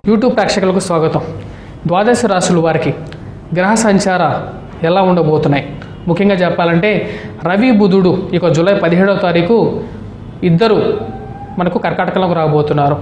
YouTube ప్రేక్షకులకు స్వాగతం ద్వాదశ రాశుల వారికి గ్రహ సంచార ఎలా ఉండబోతున్నాయి ముఖ్యంగా చెప్పాలంటే రవి బుధుడు ఇక జూలై పదిహేడవ తారీఖు ఇద్దరు మనకు కర్కాటకంలోకి రాబోతున్నారు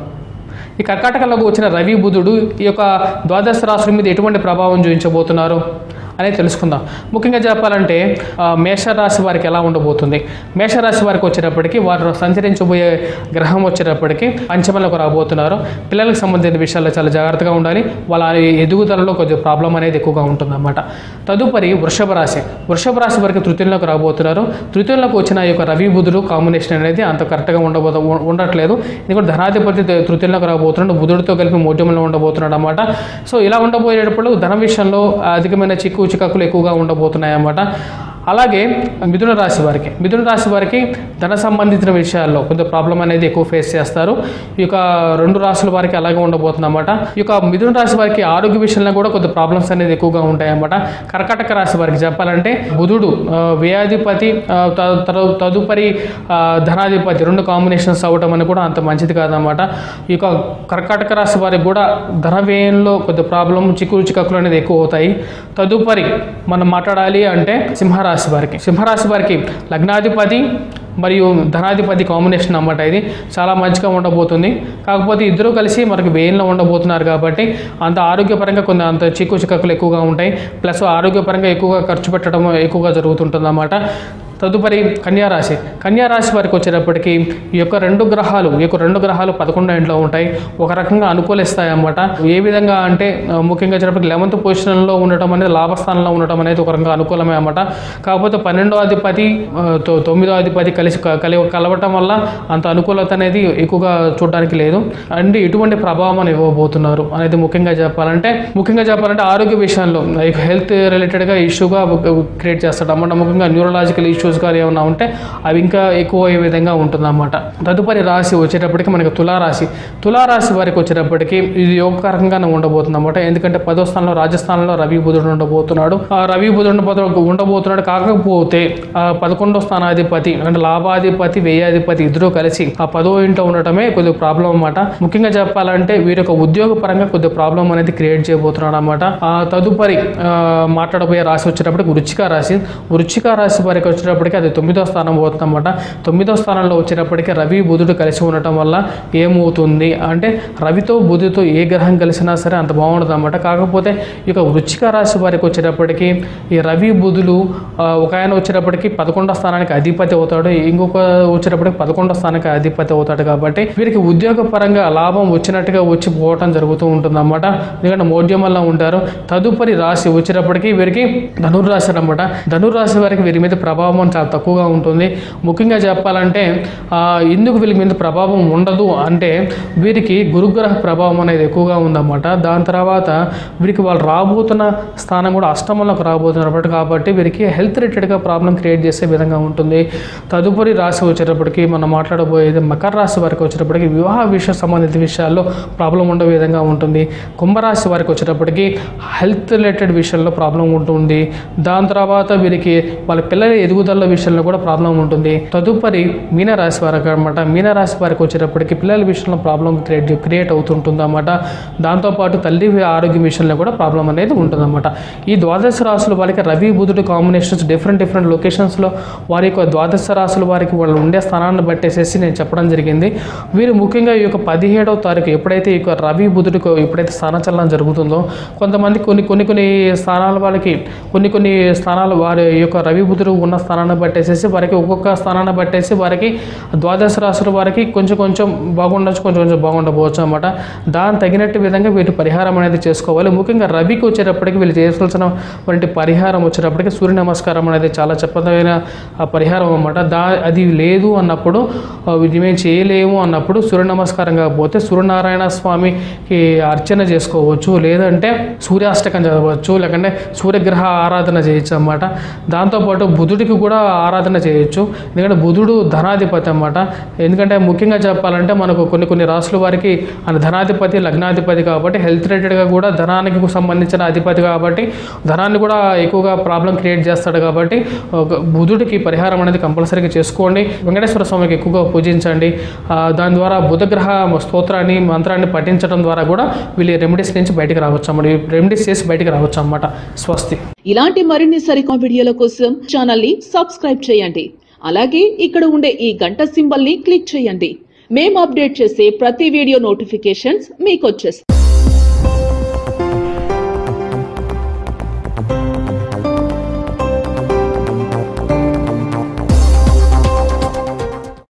ఈ కర్కాటకంలోకి వచ్చిన రవి బుధుడు ఈ యొక్క ద్వాదశ రాశుల మీద ఎటువంటి ప్రభావం చూపించబోతున్నారు అనేది తెలుసుకుందాం ముఖ్యంగా చెప్పాలంటే ఆ, మేషరాశి వారికి ఎలా ఉండబోతుంది మేషరాశి వారికి వచ్చేటప్పటికి వారు సంచరించబోయే గ్రహం వచ్చేటప్పటికి పంచమంలోకి రాబోతున్నారు పిల్లలకు సంబంధించిన విషయాల్లో చాలా జాగ్రత్తగా ఉండాలి వాళ్ళ ఎదుగుదలలో కొంచెం ప్రాబ్లం అనేది ఎక్కువగా ఉంటుందన్నమాట తదుపరి వృషభ రాశి వృషభ రాశి వారికి తృతీయంలోకి రాబోతున్నారు తృతీయంలోకి వచ్చిన ఈ యొక్క రవి బుధుడు కాంబినేషన్ అనేది అంత కరెక్ట్గా ఉండబోత ఉండట్లేదు ఇది కూడా ధనాధిపతి తృతీయంలోకి రాబోతున్నాడు బుధుడితో కలిపి మోడ్యంలో ఉండబోతున్నాడు అనమాట సో ఇలా ఉండబోయేటప్పుడు ధన విషయంలో అధికమైన చిక్కు చికాకులు ఎక్కువగా ఉండబోతున్నాయి అన్నమాట అలాగే మిథున రాశి వారికి మిథున రాశి వారికి ధన సంబంధించిన విషయాల్లో కొంచెం ప్రాబ్లం అనేది ఎక్కువ ఫేస్ చేస్తారు ఈ యొక్క రెండు రాశుల వారికి అలాగే ఉండబోతుంది అనమాట ఈ యొక్క మిథున రాశి వారికి ఆరోగ్య విషయంలో కూడా కొంచెం ప్రాబ్లమ్స్ అనేది ఎక్కువగా ఉంటాయి అన్నమాట కర్కాటక రాశి వారికి చెప్పాలంటే బుధుడు ఆ, వ్యయాధిపతి ఆ, త- తరు- తదుపరి ఆ, ధనాధిపతి రెండు కాంబినేషన్స్ అవ్వటం అని కూడా అంత మంచిది కాదనమాట ఈ యొక్క కర్కాటక రాశి వారికి కూడా ధన వ్యయంలో కొద్ది ప్రాబ్లం చిక్కులు చికాకులు అనేది ఎక్కువ అవుతాయి తదుపరి మనం మాట్లాడాలి అంటే సింహరాశి వారికి సింహరాశి వారికి లగ్నాధిపతి మరియు ధనాధిపతి కాంబినేషన్ అన్నమాట ఇది చాలా మంచిగా ఉండబోతుంది కాకపోతే ఇద్దరూ కలిసి మనకి వేయంలో ఉండబోతున్నారు కాబట్టి అంత ఆరోగ్యపరంగా కొన్ని అంత చిక్కు చిక్కకులు ఎక్కువగా ఉంటాయి ప్లస్ ఆరోగ్యపరంగా ఎక్కువగా ఖర్చు పెట్టడం ఎక్కువగా జరుగుతుంటుంది అన్నమాట తదుపరి కన్యారాశి కన్యారాశి వారికి వచ్చేటప్పటికి ఈ యొక్క రెండు గ్రహాలు ఈ యొక్క రెండు గ్రహాలు పదకొండో ఇంట్లో ఉంటాయి ఒక రకంగా అనుకూలిస్తాయి అన్నమాట ఏ విధంగా అంటే ఆ, ముఖ్యంగా వచ్చేటప్పటికి లెవెంత్ పొజిషన్లో ఉండటం అనేది లాభస్థానంలో ఉండటం అనేది ఒక రకంగా అనుకూలమే అన్నమాట కాకపోతే పన్నెండో అధిపతి ఆ, తొ- తొమ్మిదో అధిపతి కలిసి క- కలి కలవటం వల్ల అంత అనుకూలత అనేది ఎక్కువగా చూడడానికి లేదు అండ్ ఇటువంటి ప్రభావం అని ఇవ్వబోతున్నారు అనేది ముఖ్యంగా చెప్పాలంటే ముఖ్యంగా చెప్పాలంటే ఆరోగ్య విషయంలో హెల్త్ రిలేటెడ్గా ఇష్యూగా క్రియేట్ చేస్తాడు అన్నమాట ముఖ్యంగా న్యూరలాజికల్ ఇష్యూస్ కానీ ఏమైనా ఉంటే అవి ఇంకా ఎక్కువ అయ్యే విధంగా ఉంటుందన్నమాట తదుపరి రాశి వచ్చేటప్పటికి మనకి తులారాశి తులారాశి వారికి వచ్చేటప్పటికి ఇది యోగకరంగానే ఉండబోతుంది అనమాట ఎందుకంటే పదో స్థానంలో రాజస్థానంలో రవి బుధుడు ఉండబోతున్నాడు ఆ రవి బుధుడు ఉండబోతు- ఉండబోతున్నాడు కాకపోతే ఆ పదకొండో స్థానాధిపతి అంటే లాభాధిపతి వ్యయాధిపతి ఇద్దరు కలిసి ఆ పదో ఇంట్లో ఉండటమే కొద్దిగా ప్రాబ్లం అన్నమాట ముఖ్యంగా చెప్పాలంటే వీరి యొక్క ఉద్యోగ పరంగా కొద్దిగా ప్రాబ్లం అనేది క్రియేట్ చేయబోతున్నాడు అనమాట ఆ తదుపరి ఆ, మాట్లాడబోయే రాశి వచ్చేటప్పటికి వృచ్చిక రాశి వృచ్చిక రాశి వారికి వచ్చేటప్పటికి అది తొమ్మిదో స్థానం పోతుందన్నమాట తొమ్మిదో స్థానంలో వచ్చేటప్పటికి రవి బుధుడు కలిసి ఉండటం వల్ల ఏమవుతుంది అంటే రవితో బుధుడితో ఏ గ్రహం కలిసినా సరే అంత బాగుండదు అనమాట కాకపోతే ఈ యొక్క వృచ్చిక రాశి వారికి వచ్చేటప్పటికి ఈ రవి బుధులు ఆ, ఒక ఆయన వచ్చేటప్పటికి పదకొండో స్థానానికి అధిపతి అవుతాడు ఇంకొక వచ్చేటప్పటికి పదకొండో స్థానానికి అధిపతి అవుతాడు కాబట్టి వీరికి ఉద్యోగ పరంగా లాభం వచ్చినట్టుగా వచ్చి పోవటం జరుగుతూ ఉంటుంది అన్నమాట ఎందుకంటే మోడ్యమల్లో ఉంటారు తదుపరి రాశి వచ్చేటప్పటికి వీరికి ధనుర్రాశి అనమాట ధనుర్రాశి వారికి వీరి మీద ప్రభావం చాలా తక్కువగా ఉంటుంది ముఖ్యంగా చెప్పాలంటే ఆ, ఎందుకు వీళ్ళ మీద ప్రభావం ఉండదు అంటే వీరికి గురుగ్రహ ప్రభావం అనేది ఎక్కువగా ఉందన్నమాట దాని తర్వాత వీరికి వాళ్ళు రాబోతున్న స్థానం కూడా అష్టమంలోకి రాబోతున్నారు కాబట్టి వీరికి హెల్త్ రిలేటెడ్గా ప్రాబ్లం క్రియేట్ చేసే విధంగా ఉంటుంది తదుపరి రాశి వచ్చేటప్పటికి మనం మాట్లాడబోయేది మకర రాశి వారికి వచ్చేటప్పటికి వివాహ విషయ సంబంధిత విషయాల్లో ప్రాబ్లం ఉండే విధంగా ఉంటుంది కుంభరాశి వారికి వచ్చేటప్పటికి హెల్త్ రిలేటెడ్ విషయంలో ప్రాబ్లం ఉంటుంది దాని తర్వాత వీరికి వాళ్ళ పిల్లల ఎదుగుదల విషయంలో కూడా ప్రాబ్లం ఉంటుంది తదుపరి మీనరాశి వారికి అనమాట మీనరాశి వారికి వచ్చేటప్పటికి పిల్లల విషయంలో ప్రాబ్లం క్రియేట్ క్రియేట్ అవుతుంటుంది అన్నమాట దాంతోపాటు తల్లి ఆరోగ్యం విషయంలో కూడా ప్రాబ్లం అనేది ఉంటుందన్నమాట ఈ ద్వాదశ రాశుల వారికి రవి బుధుడు కాంబినేషన్స్ డిఫరెంట్ డిఫరెంట్ లొకేషన్స్లో వారి యొక్క ద్వాదశ రాశుల వారికి వాళ్ళు ఉండే స్థానాన్ని బట్టేసేసి నేను చెప్పడం జరిగింది వీరు ముఖ్యంగా ఈ యొక్క పదిహేడవ తారీఖు ఎప్పుడైతే ఈ యొక్క రవి బుధుడికి ఎప్పుడైతే స్థానచలనం జరుగుతుందో కొంతమంది కొన్ని కొన్ని కొన్ని స్థానాల వాళ్ళకి కొన్ని కొన్ని స్థానాలు వారి యొక్క రవి బుధుడు ఉన్న స్థానాన్ని బట్టేసేసి వారికి ఒక్కొక్క స్థానాన్ని బట్టేసి వారికి ద్వాదశ రాశుల వారికి కొంచెం కొంచెం బాగుండొచ్చు కొంచెం కొంచెం బాగుండకపోవచ్చు అనమాట దాని తగినట్టు విధంగా వీటి పరిహారం అనేది చేసుకోవాలి ముఖ్యంగా రవికి వచ్చేటప్పటికి వీళ్ళు చేయాల్సిన వంటి పరిహారం వచ్చేటప్పటికి సూర్య నమస్కారం అనేది చాలా చెప్పదగిన ఆ పరిహారం అన్నమాట దా అది లేదు అన్నప్పుడు ఆ, ఇది మేము చేయలేము అన్నప్పుడు సూర్య నమస్కారం కాకపోతే సూర్యనారాయణ స్వామికి అర్చన చేసుకోవచ్చు లేదంటే సూర్యాష్టకం చదవచ్చు లేకంటే సూర్యగ్రహ ఆరాధన చేయొచ్చు అన్నమాట దాంతోపాటు బుధుడికి కూడా కూడా ఆరాధన చేయొచ్చు ఎందుకంటే బుధుడు ధనాధిపతి అన్నమాట ఎందుకంటే ముఖ్యంగా చెప్పాలంటే మనకు కొన్ని కొన్ని రాసుల వారికి ఆయన ధనాధిపతి లగ్నాధిపతి కాబట్టి హెల్త్ రిలేటెడ్గా కూడా ధనానికి సంబంధించిన అధిపతి కాబట్టి ధనాన్ని కూడా ఎక్కువగా ప్రాబ్లం క్రియేట్ చేస్తాడు కాబట్టి ఒక బుధుడికి పరిహారం అనేది కంపల్సరీగా చేసుకోండి వెంకటేశ్వర స్వామికి ఎక్కువగా పూజించండి ఆ, దాని ద్వారా బుధగ్రహ స్తోత్రాన్ని మంత్రాన్ని పఠించడం ద్వారా కూడా వీళ్ళు ఈ రెమెడీస్ నుంచి బయటికి రావచ్చు అన్నమాట ఈ రెమెడీస్ చేసి బయటికి రావచ్చు అన్నమాట స్వస్తి ఇలాంటి మరిన్ని సరికొత్త వీడియోల కోసం ఛానల్ ని సబ్స్క్రైబ్ చేయండి అలాగే ఇక్కడ ఉండే ఈ గంట సింబల్ ని క్లిక్ చేయండి మేము అప్డేట్ చేసే ప్రతి వీడియో నోటిఫికేషన్స్ మీకు వచ్చేస్తాయి